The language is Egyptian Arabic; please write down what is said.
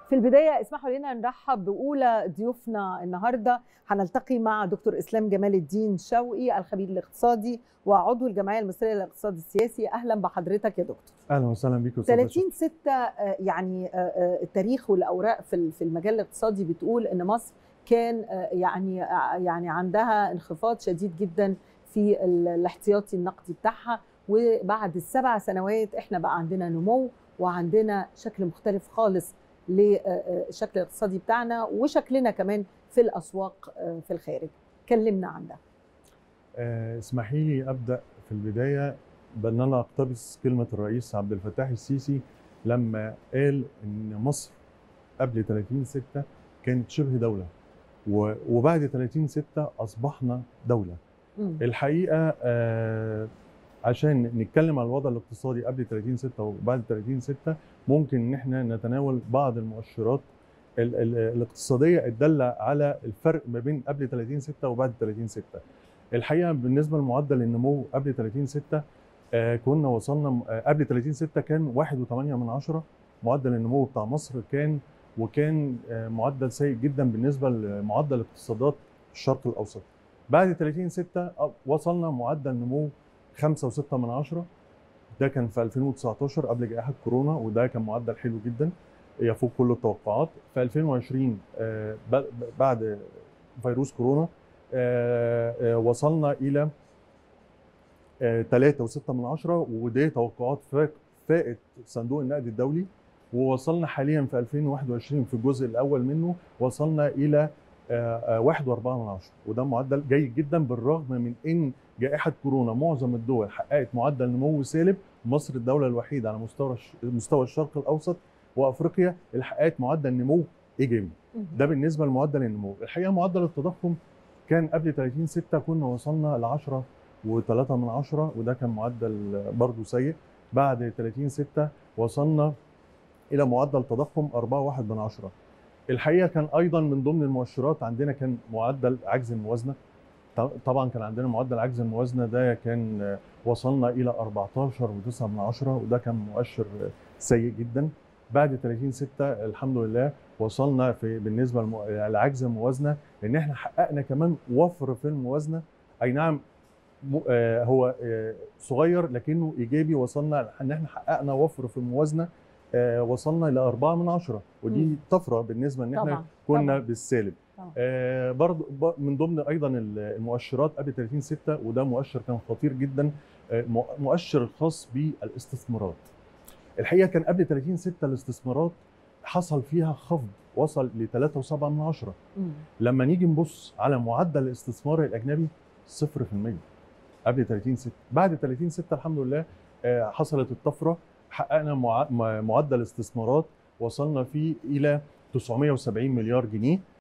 في البداية اسمحوا لنا نرحب بأولى ضيوفنا النهاردة هنلتقي مع دكتور إسلام جمال الدين شوقي الخبير الاقتصادي وعضو الجمعية المصرية للاقتصاد السياسي أهلا بحضرتك يا دكتور اهلا وسهلا بيك 30 6 يعني التاريخ والأوراق في في المجال الاقتصادي بتقول إن مصر كان يعني يعني عندها انخفاض شديد جدا في الاحتياطي النقدي بتاعها وبعد السبع سنوات احنا بقى عندنا نمو وعندنا شكل مختلف خالص للشكل الاقتصادي بتاعنا وشكلنا كمان في الاسواق في الخارج كلمنا عن ده اسمحي لي ابدا في البدايه بان انا اقتبس كلمه الرئيس عبد الفتاح السيسي لما قال ان مصر قبل 30 6 كانت شبه دوله وبعد 30 6 اصبحنا دوله م. الحقيقه آه عشان نتكلم على الوضع الاقتصادي قبل 30 6 وبعد 30 6 ممكن ان احنا نتناول بعض المؤشرات ال ال الاقتصاديه الداله على الفرق ما بين قبل 30 6 وبعد 30 6 الحقيقه بالنسبه لمعدل النمو قبل 30 6 آه كنا وصلنا آه قبل 30 6 كان 1.8 من عشرة معدل النمو بتاع مصر كان وكان آه معدل سيء جدا بالنسبه لمعدل اقتصادات الشرق الاوسط بعد 30 6 وصلنا معدل نمو 5.6 من عشرة ده كان في 2019 قبل جائحة كورونا وده كان معدل حلو جدا يفوق كل التوقعات في 2020 بعد فيروس كورونا وصلنا إلى 3.6 من عشرة ودي توقعات فائت صندوق النقد الدولي ووصلنا حاليا في 2021 في الجزء الأول منه وصلنا إلى 1.4 من عشرة وده معدل جيد جدا بالرغم من ان جائحه كورونا معظم الدول حققت معدل نمو سالب مصر الدوله الوحيده على مستوى مستوى الشرق الاوسط وافريقيا اللي حققت معدل نمو ايجابي ده بالنسبه لمعدل النمو الحقيقه معدل التضخم كان قبل 30 6 كنا وصلنا ل 10 و3 من عشرة وده كان معدل برضه سيء بعد 30 6 وصلنا الى معدل تضخم 4.1 من عشرة الحقيقه كان ايضا من ضمن المؤشرات عندنا كان معدل عجز الموازنه طبعا كان عندنا معدل عجز الموازنه ده كان وصلنا الى 14.9 من عشرة وده كان مؤشر سيء جدا بعد 30 6 الحمد لله وصلنا في بالنسبه لعجز الموازنه ان احنا حققنا كمان وفر في الموازنه اي نعم هو صغير لكنه ايجابي وصلنا ان احنا حققنا وفر في الموازنه آه وصلنا ل 4 من عشرة ودي م. طفره بالنسبه ان احنا طبعًا. كنا طبعًا. بالسالب طبعًا. آه برضه من ضمن ايضا المؤشرات قبل 30 6 وده مؤشر كان خطير جدا آه مؤشر الخاص بالاستثمارات الحقيقه كان قبل 30 6 الاستثمارات حصل فيها خفض وصل ل 3.7 من عشرة م. لما نيجي نبص على معدل الاستثمار الاجنبي 0% قبل 30 6 بعد 30 6 الحمد لله حصلت الطفره حققنا معدل استثمارات وصلنا فيه الى 970 مليار جنيه